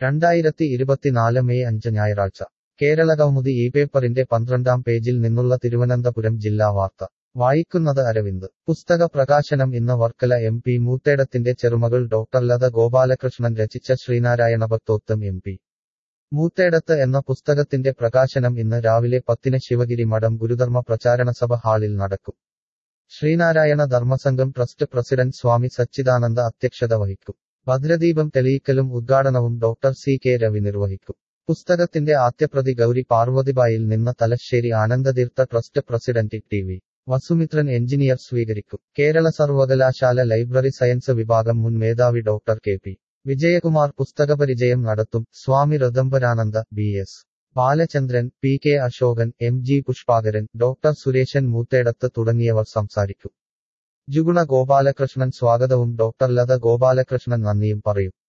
രണ്ടായിരത്തി ഇരുപത്തിനാല് മെയ് അഞ്ച് ഞായറാഴ്ച കേരളകൗമുദി ഈ പേപ്പറിന്റെ പന്ത്രണ്ടാം പേജിൽ നിന്നുള്ള തിരുവനന്തപുരം ജില്ലാ വാർത്ത വായിക്കുന്നത് അരവിന്ദ് പുസ്തക പ്രകാശനം ഇന്ന് വർക്കല എം പി മൂത്തേടത്തിന്റെ ചെറുമകൾ ഡോക്ടർ ലത ഗോപാലകൃഷ്ണൻ രചിച്ച ശ്രീനാരായണ ഭക്തോത്തം എം പി മൂത്തേടത്ത് എന്ന പുസ്തകത്തിന്റെ പ്രകാശനം ഇന്ന് രാവിലെ പത്തിന് ശിവഗിരി മഠം ഗുരുധർമ്മ പ്രചാരണസഭ ഹാളിൽ നടക്കും ശ്രീനാരായണ ധർമ്മസംഘം ട്രസ്റ്റ് പ്രസിഡന്റ് സ്വാമി സച്ചിദാനന്ദ അധ്യക്ഷത വഹിക്കും ഭദ്രദീപം തെളിയിക്കലും ഉദ്ഘാടനവും ഡോക്ടർ സി കെ രവി നിർവഹിക്കും പുസ്തകത്തിന്റെ ആദ്യപ്രതി ഗൗരി പാർവതിബായിൽ നിന്ന് Thalassery Anandatheertha trust president T V Vasumithran engineer സ്വീകരിക്കും കേരള സർവകലാശാല ലൈബ്രറി സയൻസ് വിഭാഗം മുൻ മേധാവി ഡോക്ടർ കെ പി വിജയകുമാർ പുസ്തകപരിചയം നടത്തും Swami Ritambharananda B S Balachandran P K Ashokan M G Pushpakaran doctor Suresan Moothedath തുടങ്ങിയവർ സംസാരിക്കും ജുഗുണ ഗോപാലകൃഷ്ണൻ സ്വാഗതവും ഡോക്ടർ ലത ഗോപാലകൃഷ്ണൻ നന്ദിയും പറയും